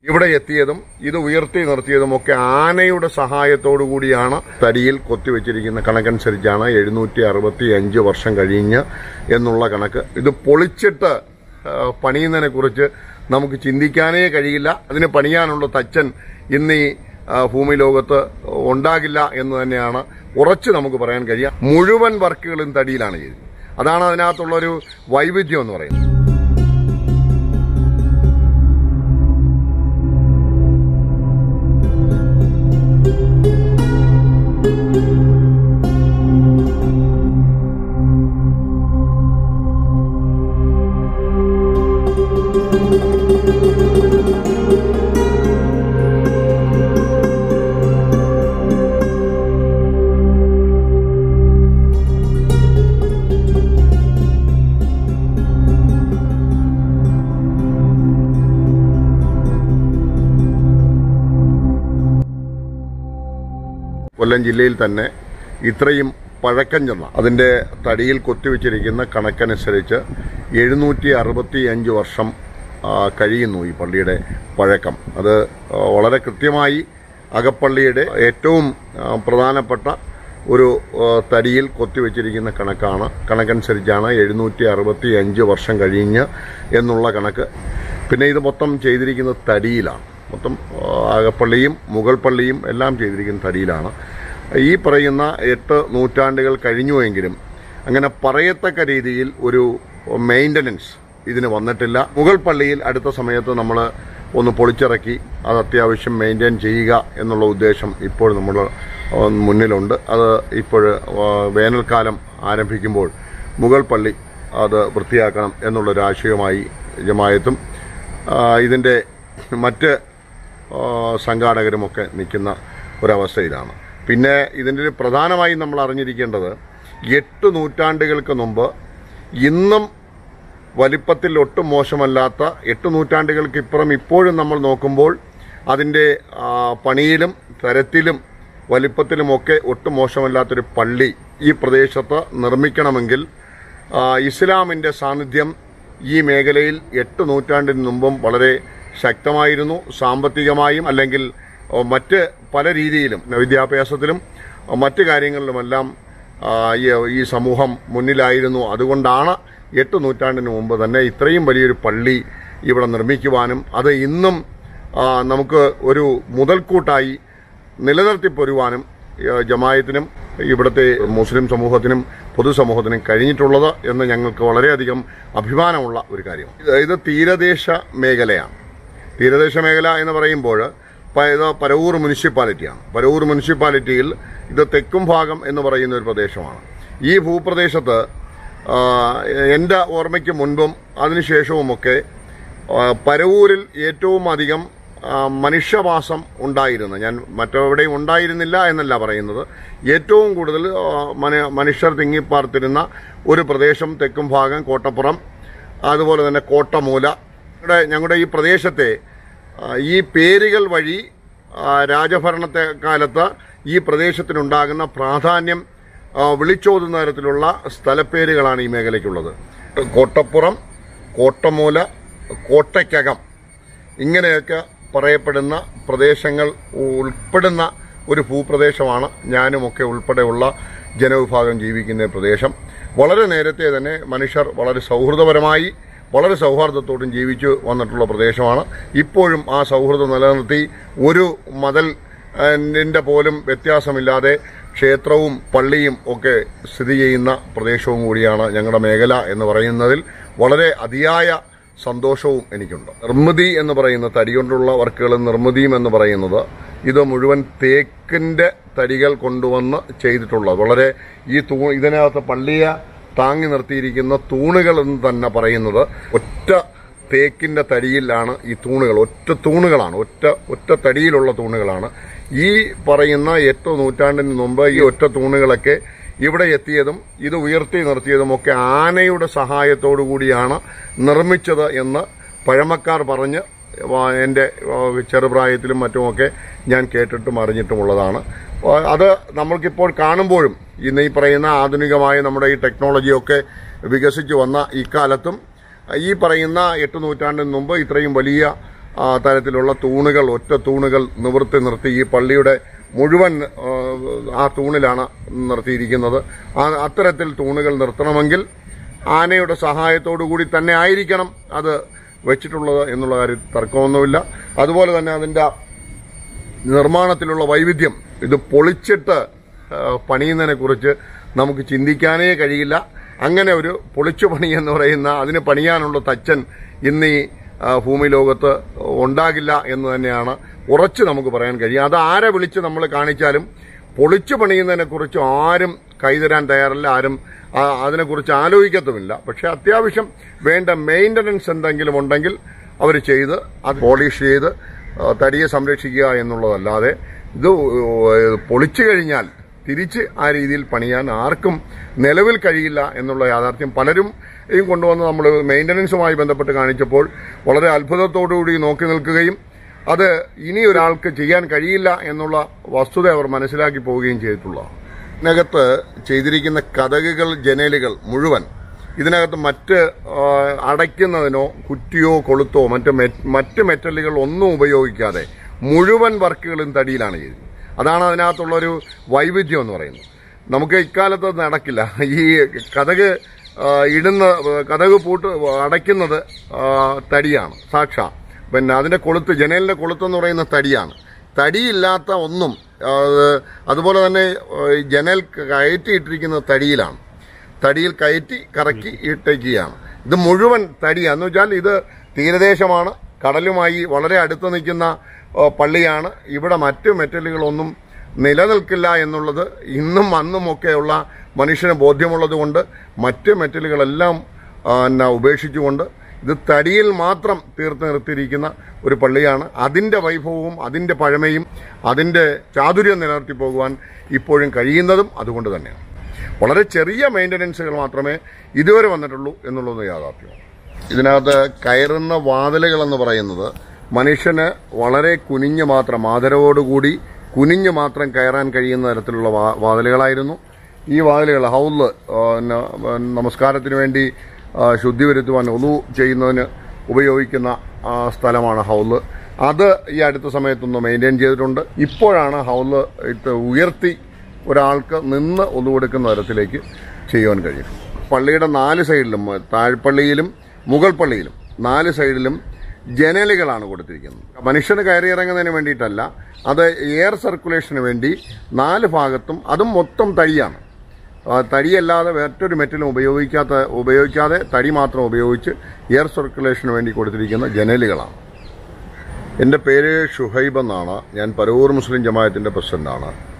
ഇവിടെ എത്തിയതും ഇത് ഉയർത്തി നിർത്തിയതും ഒക്കെ ആനയുടെ സഹായത്തോടു കൂടിയാണ് തടിയിൽ കൊത്തിവെച്ചിരിക്കുന്ന കണക്കനുസരിച്ചാണ് എഴുന്നൂറ്റി അറുപത്തി അഞ്ച് വർഷം കഴിഞ്ഞ് എന്നുള്ള കണക്ക് ഇത് പൊളിച്ചിട്ട് ആ, പണിയുന്നതിനെ കുറിച്ച് നമുക്ക് ചിന്തിക്കാനേ കഴിയില്ല അതിന് പണിയാനുള്ള തച്ചൻ ഇന്ന് ഈ ആ, ഭൂമി ലോകത്ത് ഉണ്ടാകില്ല എന്ന് തന്നെയാണ് ഉറച്ച് നമുക്ക് പറയാൻ കഴിയുക മുഴുവൻ വർക്കുകളും തടിയിലാണ് ചെയ്തത് അതാണ് അതിനകത്തുള്ളൊരു വൈവിധ്യം എന്ന് പറയുന്നത് കൊല്ലം ജില്ലയിൽ തന്നെ ഇത്രയും പഴക്കം ചെന്ന അതിന്റെ തടിയിൽ കൊത്തിവെച്ചിരിക്കുന്ന കണക്കനുസരിച്ച് എഴുന്നൂറ്റി അറുപത്തി അഞ്ച് വർഷം ആ, കഴിയുന്നു ഈ പള്ളിയുടെ പഴക്കം അത് ആ, വളരെ കൃത്യമായി അകപ്പള്ളിയുടെ ഏറ്റവും ആ, പ്രധാനപ്പെട്ട ഒരു ആ, തടിയിൽ കൊത്തിവെച്ചിരിക്കുന്ന കണക്കാണ് കണക്കനുസരിച്ചാണ് എഴുന്നൂറ്റി അറുപത്തി അഞ്ച് വർഷം കഴിഞ്ഞ് എന്നുള്ള കണക്ക് പിന്നെ ഇത് മൊത്തം ചെയ്തിരിക്കുന്നത് തടിയിലാണ് മൊത്തം ആ, അകപ്പള്ളിയും മുകൾ പള്ളിയും എല്ലാം ചെയ്തിരിക്കുന്ന തടിയിലാണ് ഈ പറയുന്ന എട്ട് നൂറ്റാണ്ടുകൾ കഴിഞ്ഞുവെങ്കിലും അങ്ങനെ പറയത്തക്ക രീതിയിൽ ഒരു മെയിൻ്റനൻസ് ഇതിന് വന്നിട്ടില്ല മുകൾ പള്ളിയിൽ അടുത്ത സമയത്ത് നമ്മൾ ഒന്ന് പൊളിച്ചിറക്കി അത് അത്യാവശ്യം മെയിൻറ്റെയിൻ ചെയ്യുക എന്നുള്ള ഉദ്ദേശം ഇപ്പോൾ നമ്മൾ മുന്നിലുണ്ട് അത് ഇപ്പോൾ വേനൽക്കാലം ആരംഭിക്കുമ്പോൾ മുകൾ പള്ളി അത് വൃത്തിയാക്കണം എന്നുള്ളൊരു ആശയവുമായി ജമായത്തും ആ, ഇതിൻ്റെ മറ്റ് ആ, സംഘാടകരുമൊക്കെ നിൽക്കുന്ന ഒരവസ്ഥയിലാണ് പിന്നെ ഇതിൻ്റെ ഒരു പ്രധാനമായും നമ്മൾ അറിഞ്ഞിരിക്കേണ്ടത് എട്ട് നൂറ്റാണ്ടുകൾക്ക് മുമ്പ് ഇന്നും വലിപ്പത്തിൽ ഒട്ടും മോശമല്ലാത്ത എട്ട് നൂറ്റാണ്ടുകൾക്ക് ഇപ്പുറം ഇപ്പോഴും നമ്മൾ നോക്കുമ്പോൾ അതിൻ്റെ ആ, പണിയിലും തരത്തിലും വലിപ്പത്തിലുമൊക്കെ ഒട്ടും മോശമല്ലാത്തൊരു പള്ളി ഈ പ്രദേശത്ത് നിർമ്മിക്കണമെങ്കിൽ ആ, ഇസ്ലാമിൻ്റെ സാന്നിധ്യം ഈ മേഖലയിൽ എട്ട് നൂറ്റാണ്ടിന് മുമ്പും വളരെ ശക്തമായിരുന്നു സാമ്പത്തികമായും അല്ലെങ്കിൽ ഓ, മറ്റ് പല രീതിയിലും വിദ്യാഭ്യാസത്തിലും ഓ, മറ്റ് കാര്യങ്ങളിലുമെല്ലാം ആ, ഈ- ഈ സമൂഹം മുന്നിലായിരുന്നു അതുകൊണ്ടാണ് എട്ട് നൂറ്റാണ്ടിന് മുമ്പ് തന്നെ ഇത്രയും വലിയൊരു പള്ളി ഇവിടെ നിർമ്മിക്കുവാനും അത് ഇന്നും ആ, നമുക്ക് ഒരു മുതൽക്കൂട്ടായി നിലനിർത്തിപ്പോരുവാനും ആ, ജമായത്തിനും ഇവിടുത്തെ മുസ്ലിം സമൂഹത്തിനും പൊതുസമൂഹത്തിനും കഴിഞ്ഞിട്ടുള്ളത് എന്ന് ഞങ്ങൾക്ക് വളരെയധികം അഭിമാനമുള്ള ഒരു കാര്യമാണ് ഇത് ഇത് തീരദേശ മേഖലയാണ് തീരദേശ മേഖല എന്ന് പറയുമ്പോൾ പ- ഇത് പരവൂർ മുനിസിപ്പാലിറ്റിയാണ് പരവൂർ മുനിസിപ്പാലിറ്റിയിൽ ഇത് തെക്കും ഭാഗം എന്ന് പറയുന്ന ഒരു പ്രദേശമാണ് ഈ ഭൂപ്രദേശത്ത് ആ, എൻ്റെ ഓർമ്മയ്ക്ക് മുൻപും അതിനുശേഷവുമൊക്കെ ആ, പരവൂരിൽ ഏറ്റവും അധികം ആ, മനുഷ്യവാസം ഉണ്ടായിരുന്നു ഞാൻ മറ്റെവിടെയും ഉണ്ടായിരുന്നില്ല എന്നല്ല പറയുന്നത് ഏറ്റവും കൂടുതൽ ആ, മന- മനുഷ്യർ തിങ്ങിപ്പാർത്തിരുന്ന ഒരു പ്രദേശം തെക്കും ഭാഗം കോട്ടപ്പുറം അതുപോലെ തന്നെ കോട്ടമൂല ഇവിടെ ഞങ്ങളുടെ ഈ പ്രദേശത്തെ ആ, ഈ പേരുകൾ വഴി ആ, രാജഭരണത്തെ കാലത്ത് ഈ പ്രദേശത്തിനുണ്ടാകുന്ന പ്രാധാന്യം ആ, വിളിച്ചോതുന്ന തരത്തിലുള്ള സ്ഥലപ്പേരുകളാണ് ഈ മേഖലയ്ക്കുള്ളത് കോട്ടപ്പുറം കോട്ടമൂല കോട്ടയ്ക്കകം ഇങ്ങനെയൊക്കെ പറയപ്പെടുന്ന പ്രദേശങ്ങൾ ഉൾപ്പെടുന്ന ഒരു ഭൂപ്രദേശമാണ് ഞാനുമൊക്കെ ഉൾപ്പെടെയുള്ള ജനവിഭാഗം ജീവിക്കുന്ന പ്രദേശം വളരെ നേരത്തെ തന്നെ മനുഷ്യർ വളരെ സൗഹൃദപരമായി വളരെ സൗഹാർദ്ദത്തോടും ജീവിച്ചു വന്നിട്ടുള്ള പ്രദേശമാണ് ഇപ്പോഴും ആ സൗഹൃദം നിലനിർത്തി ഒരു മതൽ ന്റെ പോലും വ്യത്യാസമില്ലാതെ ക്ഷേത്രവും പള്ളിയും ഒക്കെ സ്ഥിതി ചെയ്യുന്ന പ്രദേശവും കൂടിയാണ് ഞങ്ങളുടെ മേഖല എന്ന് പറയുന്നതിൽ വളരെ അതിയായ സന്തോഷവും എനിക്കുണ്ട് നിർമ്മിതി എന്ന് പറയുന്ന തടി കൊണ്ടുള്ള വർക്കുകൾ നിർമ്മിതിയും എന്ന് പറയുന്നത് ഇത് മുഴുവൻ തേക്കിന്റെ തടികൾ കൊണ്ടുവന്ന് ചെയ്തിട്ടുള്ളത് വളരെ ഈ തൂ ഇതിനകത്ത് പള്ളിയെ താങ്ങി നിർത്തിയിരിക്കുന്ന തൂണുകൾ എന്ന് തന്നെ പറയുന്നത് ഒറ്റ തേക്കിന്റെ തടിയിലാണ് ഈ തൂണുകൾ ഒറ്റ തൂണുകളാണ് ഒറ്റ ഒറ്റ തടിയിലുള്ള തൂണുകളാണ് ഈ പറയുന്ന എട്ട് നൂറ്റാണ്ടിന് മുമ്പ് ഈ ഒറ്റ തൂണുകളൊക്കെ ഇവിടെ എത്തിയതും ഇത് ഉയർത്തി നിർത്തിയതും ഒക്കെ ആനയുടെ സഹായത്തോടു കൂടിയാണ് നിർമ്മിച്ചത് എന്ന് പഴമക്കാർ പറഞ്ഞ് വാ- എൻ്റെ ആ, ചെറുപ്രായത്തിലും മറ്റുമൊക്കെ ഞാൻ കേട്ടിട്ടും അറിഞ്ഞിട്ടുമുള്ളതാണ് ആ, അത് നമ്മൾക്കിപ്പോൾ കാണുമ്പോഴും ഇന്ന് ഈ പറയുന്ന ആധുനികമായ നമ്മുടെ ഈ ടെക്നോളജിയൊക്കെ വികസിച്ചു വന്ന ഇക്കാലത്തും ഈ പറയുന്ന എട്ട് നൂറ്റാണ്ടിന് മുമ്പ് ഇത്രയും വലിയ ആ, തരത്തിലുള്ള തൂണുകൾ ഒറ്റ തൂണുകൾ നിവർത്തി നിർത്തി ഈ പള്ളിയുടെ മുഴുവൻ ആ, ആ തൂണിലാണ് നിർത്തിയിരിക്കുന്നത് ആ അത്തരത്തിൽ തൂണുകൾ നിർത്തണമെങ്കിൽ ആനയുടെ സഹായത്തോടു കൂടി തന്നെ ആയിരിക്കണം അത് വെച്ചിട്ടുള്ളത് എന്നുള്ള കാര്യം തർക്കമൊന്നുമില്ല അതുപോലെ തന്നെ അതിന്റെ നിർമ്മാണത്തിലുള്ള വൈവിധ്യം ഇത് പൊളിച്ചിട്ട് ആ, പണിയുന്നതിനെ കുറിച്ച് നമുക്ക് ചിന്തിക്കാനേ കഴിയില്ല അങ്ങനെ ഒരു പൊളിച്ചു പണി എന്ന് പറയുന്ന അതിന് പണിയാനുള്ള തച്ചൻ ഇന്ന് ഈ ആ, ഭൂമി ലോകത്ത് ഉണ്ടാകില്ല എന്ന് തന്നെയാണ് ഉറച്ച് നമുക്ക് പറയാൻ കഴിയും അത് ആരെ വിളിച്ച് നമ്മൾ കാണിച്ചാലും പൊളിച്ചു പണിയുന്നതിനെ കുറിച്ച് ആരും കൈതരാൻ തയ്യാറല്ല ആരും ആ, അതിനെക്കുറിച്ച് ആലോചിക്കത്തുമില്ല പക്ഷെ അത്യാവശ്യം വേണ്ട മെയിൻ്റനൻസ് എന്തെങ്കിലും ഉണ്ടെങ്കിൽ അവർ ചെയ്ത് അത് പോളിഷ് ചെയ്ത് ആ, തടിയെ സംരക്ഷിക്കുക എന്നുള്ളതല്ലാതെ ഇത് പൊളിച്ചു കഴിഞ്ഞാൽ തിരിച്ച് ആ രീതിയിൽ പണിയാൻ ആർക്കും നിലവിൽ കഴിയില്ല എന്നുള്ള യാഥാർത്ഥ്യം പലരും ഈ കൊണ്ടുവന്ന് നമ്മൾ മെയിൻ്റനൻസുമായി ബന്ധപ്പെട്ട് കാണിച്ചപ്പോൾ വളരെ അത്ഭുതത്തോടുകൂടി നോക്കി നിൽക്കുകയും അത് ഇനി ഒരാൾക്ക് ചെയ്യാൻ കഴിയില്ല എന്നുള്ള വസ്തുത അവർ മനസ്സിലാക്കി പോവുകയും ചെയ്തിട്ടുള്ളതാണ് ഇതിനകത്ത് ചെയ്തിരിക്കുന്ന കഥകുകൾ ജനലുകൾ മുഴുവൻ ഇതിനകത്ത് മറ്റ് ആ, അടയ്ക്കുന്നതിനോ കുറ്റിയോ കൊളുത്തോ മറ്റ് മെ- മറ്റ് മെറ്റലുകൾ ഒന്നും ഉപയോഗിക്കാതെ മുഴുവൻ വർക്കുകളും തടിയിലാണ് ചെയ്തത് അതാണ് അതിനകത്തുള്ളൊരു വൈവിധ്യം എന്ന് പറയുന്നത് നമുക്ക് ഇക്കാലത്ത് അത് നടക്കില്ല ഈ കഥക് ആ, ഇടുന്ന കഥക് പൂട്ട് അടയ്ക്കുന്നത് ആ, തടിയാണ് സാക്ഷാ പിന്നെ അതിന്റെ കൊളുത്ത് ജനലിന്റെ കൊളുത്ത് എന്ന് പറയുന്ന തടിയാണ് തടിയില്ലാത്ത ഒന്നും ആ, അതുപോലെ തന്നെ ആ, ഈ ജനൽ കയറ്റിയിട്ടിരിക്കുന്നത് തടിയിലാണ് തടിയിൽ കയറ്റി കറക്കി ഇട്ടേക്കുകയാണ് ഇത് മുഴുവൻ തടിയാണ് എന്ന് വെച്ചാൽ ഇത് തീരദേശമാണ് കടലുമായി വളരെ അടുത്ത് നിൽക്കുന്ന ആ, പള്ളിയാണ് ഇവിടെ മറ്റ് മെറ്റലുകളൊന്നും നിലനിൽക്കില്ല എന്നുള്ളത് ഇന്നും അന്നും ഒക്കെയുള്ള മനുഷ്യന് ബോധ്യമുള്ളത് കൊണ്ട് മറ്റ് മെറ്റലുകളെല്ലാം ആ, എന്നാ ഉപേക്ഷിച്ചുകൊണ്ട് ഇത് തടിയിൽ മാത്രം തീർത്ത് നിർത്തിയിരിക്കുന്ന ഒരു പള്ളിയാണ് അതിന്റെ വൈഭവവും അതിന്റെ പഴമയും അതിന്റെ ചാതുര്യം നിലനിർത്തി പോകുവാൻ ഇപ്പോഴും കഴിയുന്നതും അതുകൊണ്ട് തന്നെയാണ് വളരെ ചെറിയ മെയിൻ്റനൻസുകൾ മാത്രമേ ഇതുവരെ വന്നിട്ടുള്ളൂ എന്നുള്ളത് യാഥാർത്ഥ്യമാണ് ഇതിനകത്ത് കയറുന്ന വാതിലുകൾ എന്ന് പറയുന്നത് മനുഷ്യന് വളരെ കുനിഞ്ഞ് മാത്രം ആദരവോടുകൂടി കുനിഞ്ഞ് മാത്രം കയറാൻ കഴിയുന്ന തരത്തിലുള്ള വാ- വാതിലുകളായിരുന്നു ഈ വാതിലുകൾ ഹൗല് ആ, ന- നമസ്കാരത്തിന് വേണ്ടി ആ, ശുദ്ധി വരുത്തുവാൻ ഒതു ചെയ്യുന്നതിന് ഉപയോഗിക്കുന്ന ആ, സ്ഥലമാണ് ഹൗല് അത് ഈ അടുത്ത സമയത്തൊന്ന് മെയിൻറ്റെയിൻ ചെയ്തിട്ടുണ്ട് ഇപ്പോഴാണ് ഹൗല് ഇത് ഉയർത്തി ഒരാൾക്ക് നിന്ന് ഒതുകൊടുക്കുന്ന തരത്തിലേക്ക് ചെയ്യുവാൻ കഴിയും പള്ളിയുടെ നാല് സൈഡിലും താഴ്പള്ളിയിലും മുകൾ പള്ളിയിലും നാല് സൈഡിലും ജനലുകളാണ് കൊടുത്തിരിക്കുന്നത് മനുഷ്യന് കയറിയിറങ്ങുന്നതിന് വേണ്ടിയിട്ടല്ല അത് എയർ സർക്കുലേഷന് വേണ്ടി നാല് ഭാഗത്തും അതും മൊത്തം തടിയാണ് ആ, തടിയല്ലാതെ മറ്റൊരു മെറ്റലും ഉപയോഗിക്കാത്ത ഉപയോഗിക്കാതെ തടി മാത്രം ഉപയോഗിച്ച് എയർ സർക്കുലേഷന് വേണ്ടി കൊടുത്തിരിക്കുന്ന ജനലുകളാണ് എൻ്റെ പേര് ഷുഹൈബ് എന്നാണ് ഞാൻ പരവൂർ മുസ്ലിം ജമായത്തിൻ്റെ പ്രസിഡന്റാണ്